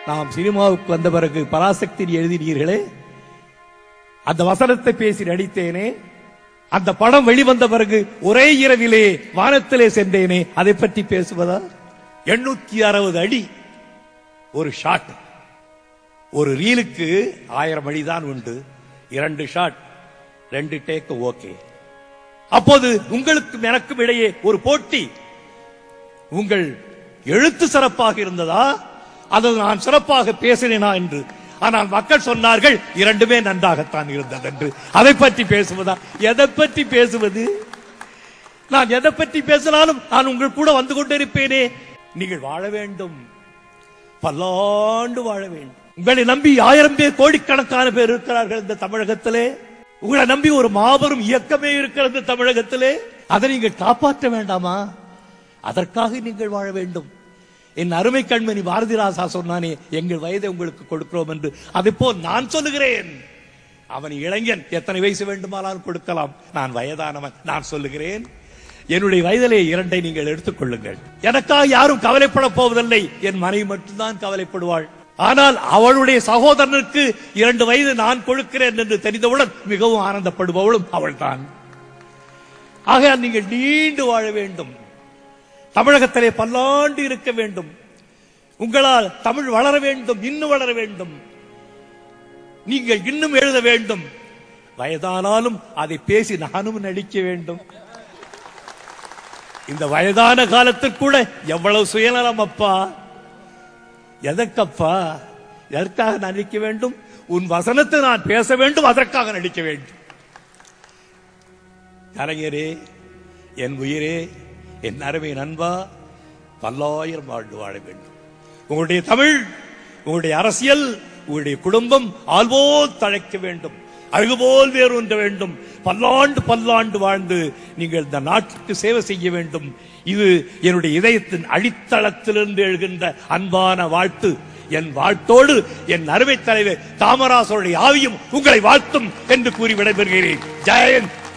நாம் சினிமாவுக்கு வந்த பிறகு பராசக்தி எழுதினீர்களே அந்த வசனத்தை பேசி நடித்தேனே அந்த படம் வெளிவந்த பிறகு ஒரே இரவிலே வானத்திலே சென்றேனே அதை பற்றி பேசுவதா எண்ணூத்தி அறுபது அடி ஒரு ஷாட் ஒரு ரீலுக்கு ஆயிரம் அடிதான் உண்டு இரண்டு ஷாட் ரெண்டு டேக் ஓகே அப்போது உங்களுக்கும் எனக்கும் இடையே ஒரு போட்டி உங்கள் எழுத்து சிறப்பாக இருந்ததா அல்லது நான் சிறப்பாக பேசினேனா என்று ஆனால் மக்கள் சொன்னார்கள் இரண்டுமே நன்றாகத்தான் இருந்தது என்று அதை பற்றி பேசுவதா எதை பற்றி பேசுவது நான் எதை பற்றி பேசினாலும் நான் உங்கள் கூட வந்து கொண்டிருப்பேனே நீங்கள் வாழ வேண்டும் பல்லாண்டு வாழ வேண்டும் உங்களை நம்பி ஆயிரம் பேர் கோடிக்கணக்கான பேர் இருக்கிறார்கள் இந்த தமிழகத்திலே உங்களை நம்பி ஒரு மாபெரும் இயக்கமே இருக்கிறது தமிழகத்திலே அதை நீங்கள் காப்பாற்ற வேண்டாமா அதற்காக நீங்கள் வாழ வேண்டும் என் அருமை கண்மணி பாரதிராசா சொன்னானே எங்கள் வயதை உங்களுக்கு கொடுக்கிறோம் என்று அதை போல் நான் சொல்லுகிறேன் அவன் இளைஞன் எத்தனை வயசு வேண்டுமானாலும் கொடுக்கலாம் நான் வயதானவன் நான் சொல்லுகிறேன் என்னுடைய வயதிலே இரண்டை நீங்கள் எடுத்துக் கொள்ளுங்கள் எனக்காக யாரும் கவலைப்பட போவதில்லை என் மனைவி மட்டும்தான் கவலைப்படுவாள் ஆனால் அவளுடைய சகோதரனுக்கு இரண்டு வயது நான் கொடுக்கிறேன் என்று தெரிந்தவுடன் மிகவும் ஆனந்தப்படுபவளும் அவள்தான் ஆக நீங்கள் நீண்டு வாழ வேண்டும் தமிழகத்திலே பல்லாண்டு இருக்க வேண்டும் உங்களால் தமிழ் வளர வேண்டும் இன்னும் வளர வேண்டும் நீங்கள் இன்னும் எழுத வேண்டும் வயதானாலும் அதை பேசி நானும் நடிக்க வேண்டும் இந்த வயதான காலத்தில் கூட எவ்வளவு சுயநலம் அப்பா எதற்கப்பா எதற்காக நடிக்க வேண்டும் உன் வசனத்தை நான் பேச வேண்டும் அதற்காக நடிக்க வேண்டும் கலைஞரே என் உயிரே என் அருமை நண்பா பல்லாயிரம் ஆண்டு வாழ வேண்டும் உங்களுடைய தமிழ் உங்களுடைய அரசியல் உங்களுடைய குடும்பம் ஆள்போல் தழைக்க வேண்டும் அழகுபோல் வேரூன்ற வேண்டும் பல்லாண்டு பல்லாண்டு வாழ்ந்து நீங்கள் இந்த நாட்டுக்கு சேவை செய்ய வேண்டும் இது என்னுடைய இதயத்தின் அடித்தளத்திலிருந்து எழுகின்ற அன்பான வாழ்த்து என் வாழ்த்தோடு என் அருமை தலைவர் காமராசருடைய ஆவியும் உங்களை வாழ்த்தும் என்று கூறி விடைபெறுகிறேன் ஜெயந்த்